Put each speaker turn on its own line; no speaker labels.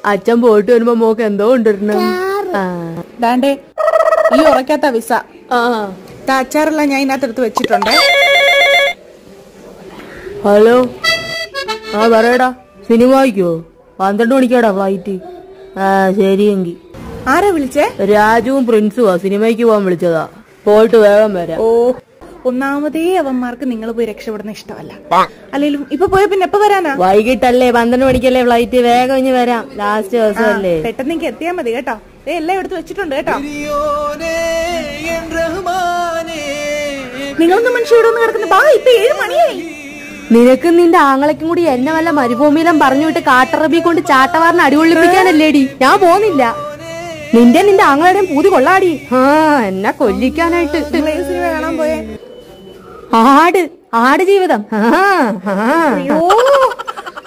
അച്ഛൻ പോയിട്ട് വരുമ്പോ മോക്ക് എന്തോ കൊണ്ടുവരണം ആ
ദാണ്ടേ ഈ ഉറക്കാത്ത വിസ
ആ
ദാ അച്ചാറെല്ലാം ഞാൻ ഇതിനകത്തെടുത്ത് വെച്ചിട്ടുണ്ട്
ഹലോ ആ പറയടാ സിനിമയ്ക്കോ പന്ത്രണ്ട് മണിക്കാടാ ഫ്ലൈറ്റ് ആ ശരിയെങ്കി
ആരാ വിളിച്ചേ
രാജുവും പ്രിൻസുവാ സിനിമയ്ക്ക് പോകാൻ വിളിച്ചതാ പോയിട്ട് വേഗം വരാം
ഓ ഒന്നാമതേ അവന്മാർക്ക് നിങ്ങൾ പോയി രക്ഷപ്പെടുന്ന ഇഷ്ടമല്ല അല്ലെങ്കിലും ഇപ്പൊ പോയ പിന്നെ എപ്പോ വരാനാ
വൈകിട്ടല്ലേ പന്ത്രണ്ട് മണിക്കല്ലേ ഫ്ലൈറ്റ് വേഗം ഇനി വരാം ലാസ്റ്റ് ദിവസമല്ലേ
പെട്ടെന്ന് എനിക്ക് എത്തിയാ മതി കേട്ടോ ദേ എല്ലാം എടുത്ത് വെച്ചിട്ടുണ്ട് കേട്ടോ നിങ്ങളൊന്നും മനുഷ്യ ഇവിടെ ഒന്ന് കിടക്കുന്നു ബാ ഇപ്പൊ ഏഴ് മണിയായി
നിനക്കും നിന്റെ ആങ്ങളയ്ക്കും കൂടി എന്നെ വല്ല മരുഭൂമിയിലും പറഞ്ഞു വിട്ട് കാട്ടറബി കൊണ്ട് ചാട്ടവാറിന് അടികൊള്ളിപ്പിക്കാനല്ലേടി ഞാൻ പോന്നില്ല നിന്റെ നിന്റെ ആങ്ങളുടെയും പൂതി കൊള്ളാടി ആ എന്നെ കൊല്ലിക്കാനായിട്ട്
നിങ്ങൾ ഏത് സിനിമ കാണാൻ പോയേ
ആട് ആട് ജീവിതം ആ ആ
ഓ